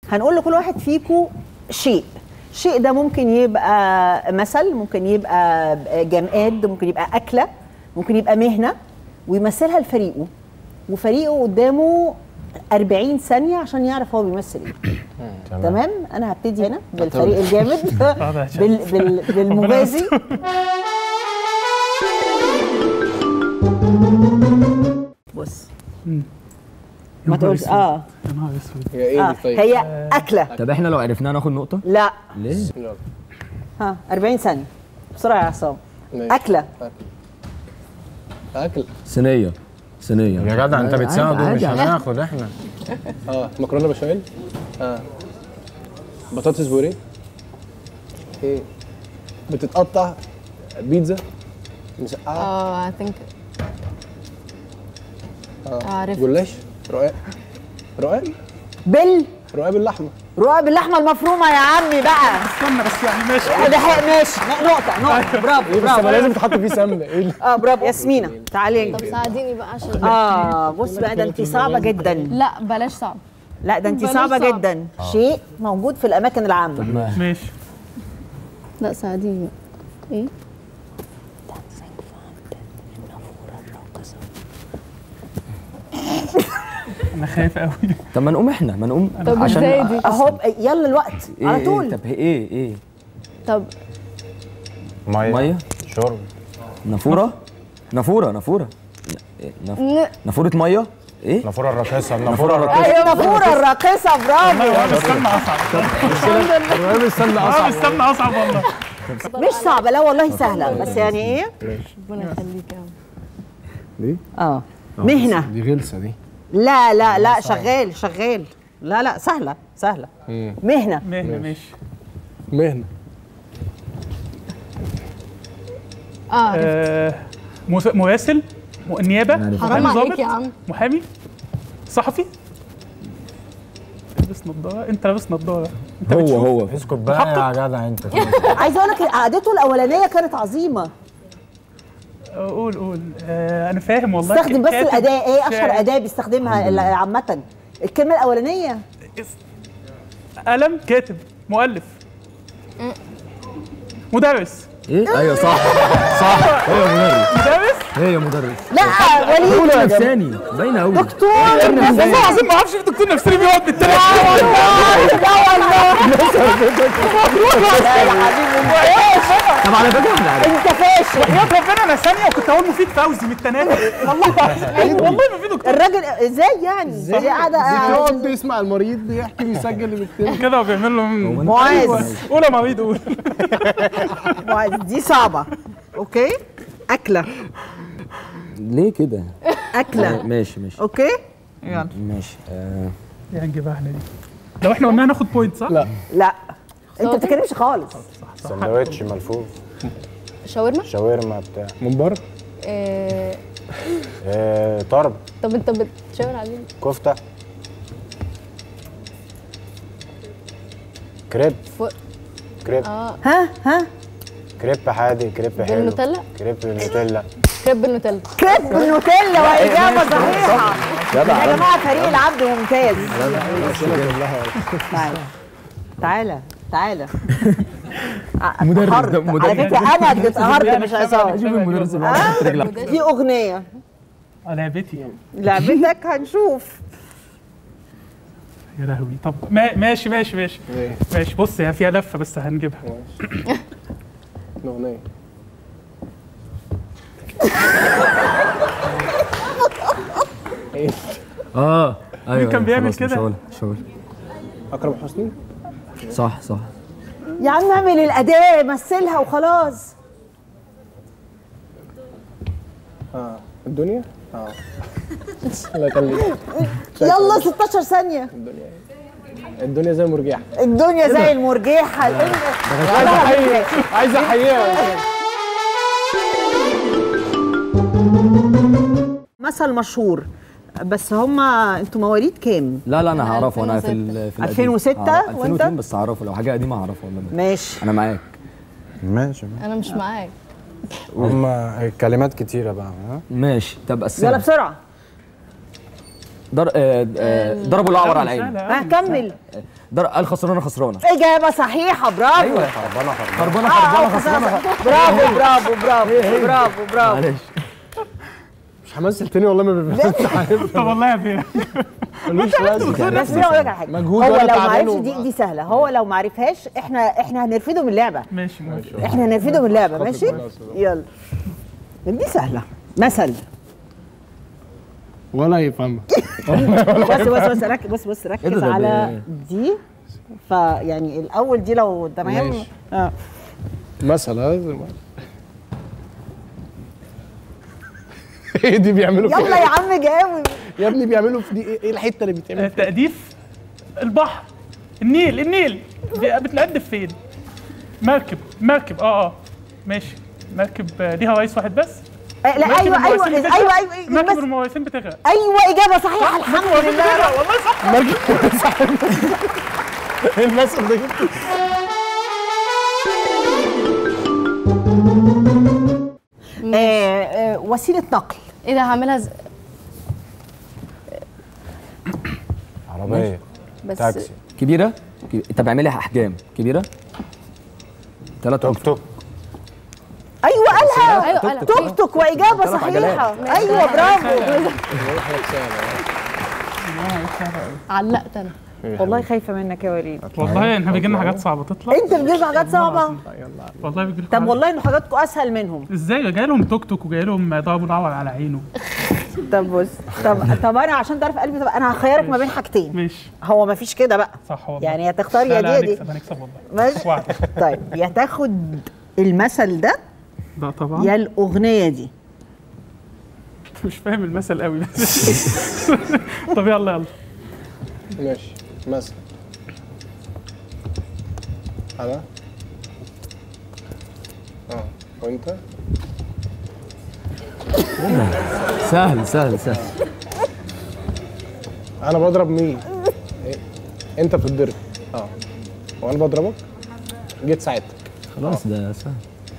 هنقول لكل واحد فيكم شيء الشيء ده ممكن يبقى مثل ممكن يبقى جماد ممكن يبقى أكلة ممكن يبقى مهنة ويمثلها لفريقه وفريقه قدامه 40 ثانية عشان يعرف هو بيمثل ايه تمام انا هبتدي هنا بالفريق الجامد بال بال بالمغازي بص ما تقولش اه يا نهار اسود هي ايه آه. دي طيب؟ هي اكله طب احنا لو عرفناها ناخد نقطه لا ليه يلا. ها 40 ثانيه بسرعه يا عصام ماشي. اكله اكل صينيه صينيه يا جدع انت عادي- بتساعده عادي- مش عادي. هناخد احنا اه مكرونه بشاميل اه بطاطس بوريه ايه بتتقطع بيتزا مسقعه اه I think اه عرفت. جلاش رقاق رقاق بال رقاق باللحمه رقاق باللحمه المفرومه يا عمي بقى استنى بس يعني ماشي ده حق ماشي نقطه نقطه برافو ايه بس ما برافو لازم تحط فيه سمنه ايه اللي- اه برافو ياسمينه تعالي طب ساعديني بقى عشان اه بص بقى ده انت صعبه جدا لا بلاش صعب لا ده انت بلاش صعبه صعب. جدا شيء موجود في الاماكن العامه ماشي لا ساعديني بقى ايه انا خايف قوي طب ما نقوم احنا ما نقوم طب ازاي دي اهو يلا الوقت إيه على إيه طول طب ايه ايه طب ميه ميه شرب نافوره نافوره نافوره إيه، نف- ن... نافوره ميه ايه نافوره الراقصه النافوره الراقصه ايوه نافوره الراقصه برافو اه استنى اصعب الرقاق بالسمنه اه اصعب استنى اصعب والله مش صعبه لا والله سهله بس يعني ايه ربنا يخليك يا عم اه مهنه دي غلسه دي لا لا لا شغال شغال لا لا سهله سهله مهنه مهنه ماشي مهنه اه عرفت. آه، مس- مراسل م- نيابه حرام محامي عليك ضابط، يا عم محامي صحفي لابس نظاره انت لابس نظاره انت هو بتشوف هو اسكت بقى يا جدع انت عايزه اقول لك قعدته الاولانيه كانت عظيمه آه، قول قول آه انا فاهم والله استخدم بس كاتب، الاداه ايه اشهر شاعر، اداه بيستخدمها ال- عامه الكلمه الاولانيه قلم كاتب مؤلف مدرس ايه ايوه صح صح هي مدرس مدرس هي مدرس لا وليد دكتور نفساني باينه قوي دكتور والله العظيم ما اعرفش في دكتور نفساني بيقعد بالتلاتة لا والله لا يا حبيبي طب على فكره احنا عارفين انت فاشل يا ربنا انا ثانيه وكنت هقول مفيد فوزي من التنازل والله العظيم والله ما في دكتور الراجل ازاي يعني ازاي قاعده يقعد بيسمع المريض بيحكي بيسجل اللي بيكتبه كده وبيعمل له معاذ قول يا مريض قول معاذ دي صعبه اوكي اكله ليه كده اكله ماشي ماشي اوكي يلا ماشي آه. يعني نجيبها احنا دي لو احنا قلنا هناخد بوينت صح؟ لا لا انت ما بتتكلمش خالص سندوتش ملفوف شاورما شاورما بتاع من بره آه... آه، طرب طب انت بتشاور عليه كفته كريب فوق كريب اه ها ها كريب حادق كريب حلو بالنوتيلا؟ كريب بالنوتيلا كريب بالنوتيلا كريب بالنوتيلا واجابه صحيحه يا جماعه فريق العبد ممتاز تعالى تعالى تعالى مدرس اتقهرت. ده مدرس. على فكره انا اللي اتقهرت مش عصام شوف المدرس اللي قاعد تحت رجلك دي اغنيه اه لعبتي لعبتك هنشوف يا لهوي طب ما ماشي ماشي ماشي ماشي بص هي فيها لفه بس هنجيبها الاغنيه اه ايوه كان أيوة، بيعمل خلاص، مش كده؟ هقولها، مش هقولها. اكرم حسني صح صح يا عم اعمل الاداه مثلها وخلاص اه الدنيا اه الله يخليك يلا 16 ثانيه الدنيا زي مرجحه الدنيا زي المرجحه عايز احييها عايز احييها مثل مشهور بس هما انتوا مواليد كام؟ لا لا انا هعرفه انا في ال في القديم. 2006 هعرف- وأنت؟ 2002 بس هعرفه لو حاجه قديمه هعرفه والله ماشي انا معاك ماشي انا مش معاك هم كلمات كتيره بقى ها ماشي طب يلا قسمها بسرعه در... آه، آه، ضربوا الاعور على العين ها كمل ده الخسرانه خسرانه اجابه صحيحه برافو ايوه خربانه خربانه خربانه آه، خربانه آه، خسرانه برافو برافو برافو برافو برافو معلش مش همثل تاني والله ما بيبقى طب والله يا بيه ملوش لازمه بس انا اقول لك على حاجه مجهود هو وأنا لو ما تعبان عرفش وب- دي دي سهله هو لو ما عرفهاش احنا احنا هنرفده من اللعبه ماشي ماشي احنا هنرفده من اللعبه ماشي خلاص. يلا دي سهله مثل ولا يفهمها بص بص بص ركز بص بص إيه ركز ده ده على دي فيعني الاول دي لو تمام ماشي. اه مثلا ايه دي بيعملوا في يلا يا عم جاوب يا ابني بيعملوا في دي ايه إيه الحته اللي بيتعمل فيها؟ تأديف البحر النيل النيل دي بتنقدف فين مركب مركب اه اه ماشي مركب آه، ليها رئيس واحد بس آه، لا مركب ايوه ايوه المواسين ايوه بتغرق. ايوه ايوه مركب بس- المواسين بتغرق ايوه اجابه صحيحه الحمد لله بتغرق والله صح المثل ده جبته آه، آه، وسيله نقل ايه ده هعملها ز... عربيه بس تاكسي كبيره كب- طب اعملي احجام كبيره ثلاث توك توك ايوه قالها ايوه قلق. توك توك واجابه ثلاث صحيحه عجلات. ايوه برافو علقت انا والله خايفه منك يا وليد والله احنا بيجي لنا حاجات صعبه تطلع انت بتجيب حاجات صعبه والله بيجي لكم طب حاجات- والله ان حاجاتكم اسهل منهم ازاي جاي لهم توك توك وجاي لهم ضرب العوض على عينه طب بص طب طب انا عشان تعرف قلبي طب انا هخيرك ما بين حاجتين ماشي هو ما فيش كده بقى صح والله يعني يا تختار لا يا لا دي يا دي هنكسب هنكسب والله ماشي وعد. طيب يا تاخد المثل ده ده طبعا يا الاغنيه دي مش فاهم المثل قوي بس طب يلا يلا ماشي مثلا انا اه وانت سهل سهل سهل انا بضرب مين إيه؟ انت بتضرب اه وانا بضربك جيت ساعدتك خلاص ده سهل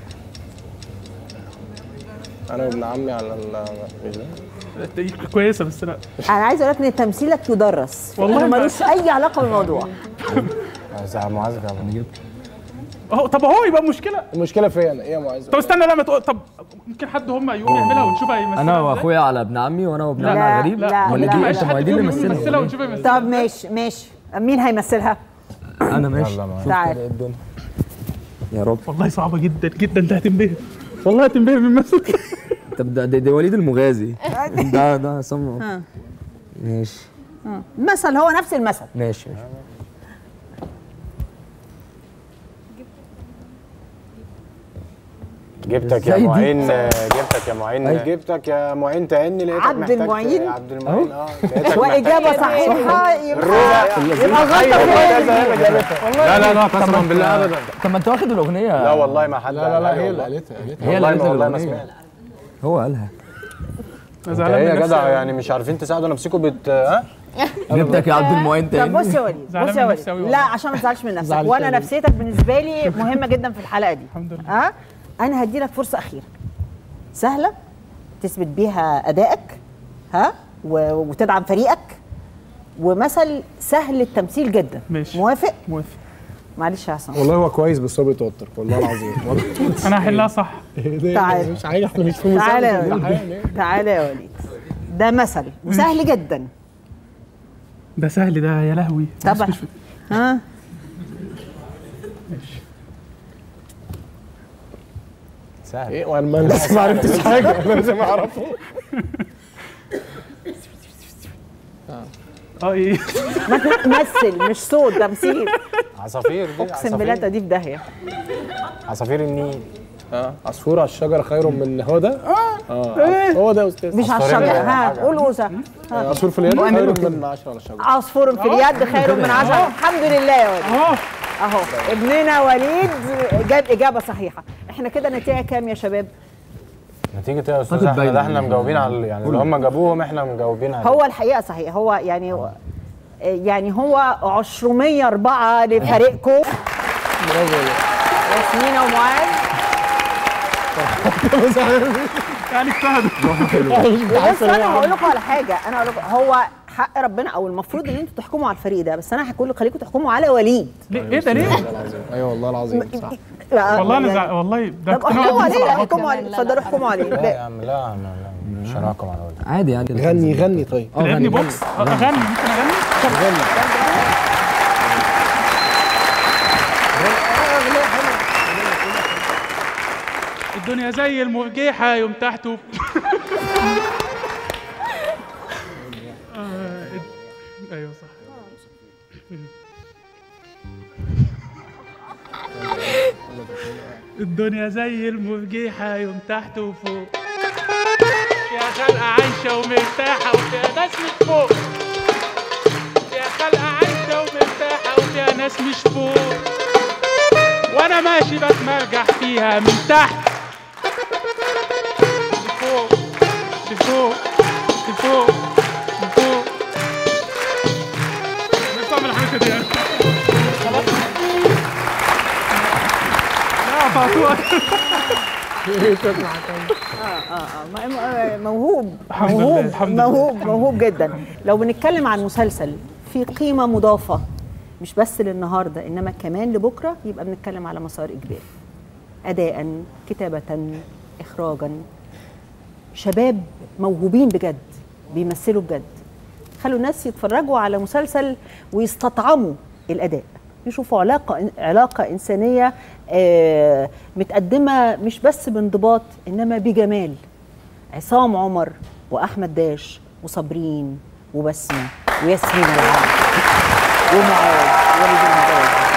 انا وابن عمي على ال مش ده دي كويسه بس لا انا عايزه اقول لك ان تمثيلك يدرس والله والله ما- ملوش اي علاقه بالموضوع بس معاذ كمان اهو طب اهو يبقى مشكله المشكله فيا انا ايه يا معز طب استنى لا ما تقول طب ممكن حد هم يقوم يعملها ونشوف هيمثلها انا إزاي؟ واخويا على ابن عمي وانا وابن لا، عمي على غريب لا، امال لا، دي لا. انت ما دي اللي يمثلها مثلها ونشوف يمثلها طب ماشي ماشي مين هيمثلها انا ماشي يلا معاذ تعال الدنيا يا رب والله صعبه جدا جدا انت هتنبهر والله هتنبهر من المثل طب ده ده, ده وليد المغازي ده ده سمع ها. ماشي مثل هو نفس المثل ماشي ماشي جبتك يا زي دي. معين جبتك يا معين أيوة. جبتك يا معين تاني لقيتك عبد محتاج المعين؟ عبد المعين اه لقيتك واجابه محتاج- صحيحه يبقى الروح يبقى غلطه فين لا لا لا قسما بالله ابدا طب ما انت واخد الاغنيه لا والله ما حد لا لا لا قالها هي والله. اللي قالتها قالتها هي اللي والله قالت ما والله ما الاغنيه سمعت هو قالها أنا انت زعلان ايه من يا نفسي جدع أوي. يعني مش عارفين تساعدوا نفسكم بت ها جبتك يا عبد المعين طب تاني بص يا وليد زعلان بص يا من نفسي أوي وليد والله. لا عشان ما تزعلش من نفسك زعلت وانا ليه؟ نفسيتك بالنسبه لي مهمه جدا في الحلقه دي الحمد لله ها انا هدي لك فرصه اخيره سهله تثبت بيها ادائك ها و- وتدعم فريقك ومثل سهل التمثيل جدا ماشي. موافق موافق معلش يا عصام والله هو كويس بس هو بيتوتر والله العظيم والله انا هحلها صح تعال. مش عايز احنا مش في تعالى يا مسابقة وليد الحياة. تعالى يا وليد ده مثل وسهل جدا ده سهل ده يا لهوي طبعا ها ماشي سهل ايه وانا ما- لسه ما عرفتش حاجه انا لازم اعرفه اه ايه ما تمثل مش صوت تمثيل عصافير دي اقسم بالله عصافير دي في داهيه عصافير النيل اه عصفور على الشجره خير من هو ده اه هو ده يا استاذ مش على عصفورين الشجره ولا ها حاجة. قول اوسه عصفور في اليد خير من 10 على الشجره عصفور في اليد خير من عشرة الحمد لله يا وليد اهو اهو ابننا وليد جاب اجابه صحيحه احنا كده نتيجه كام يا شباب نتيجة ايه يا استاذ أعتقد احمد باينة. احنا مجاوبين على يعني اللي هم جابوهم احنا مجاوبين عليه هو الحقيقه صحيح هو يعني يعني هو 204 لفريقكم ياسمين ومعاذ يعني اجتهدوا بص انا هقول لكم على حاجه انا هقول لكم هو حق ربنا او المفروض ان انتوا تحكموا على الفريق ده بس انا هقول خليكم تحكموا على وليد ليه ايه ده ليه؟ والله العظيم ايوه والله العظيم صح والله انا يعني- زع... والله ده طب احكموا عليه لا بصراحة. احكموا عليه لا، لا، اتفضلوا احكموا عليه لا لا. يا عم لا يا عم لا مش هنحكم على ولد عادي عادي غني غني طيب اه تلعبني غني بوكس آه، اغني ممكن اغني غني الدنيا زي المرجيحة يوم تحته آه، اد- ايوه صح الدنيا زي المرجيحة يوم تحت وفوق يا خلقة عايشة ومرتاحة وفيها ناس مش فوق يا خلقة عايشة ومرتاحة وفيها ناس مش فوق وانا ماشي بتمرجح فيها من تحت لفوق لفوق لفوق لفوق مش بعمل الحركة دي يعني لا قطعتوها م- م- موهوب الحمد لله، موهوب الحمد لله. موهوب موهوب جدا لو بنتكلم عن مسلسل في قيمه مضافه مش بس للنهارده انما كمان لبكره يبقى بنتكلم على مسار اجباري اداء كتابه اخراجا شباب موهوبين بجد بيمثلوا بجد خلوا الناس يتفرجوا على مسلسل ويستطعموا الاداء يشوفوا علاقه علاقه انسانيه آه، متقدمه مش بس بانضباط انما بجمال عصام عمر واحمد داش وصابرين وبسمه وياسمين العرب ومعاذ وليد المجاز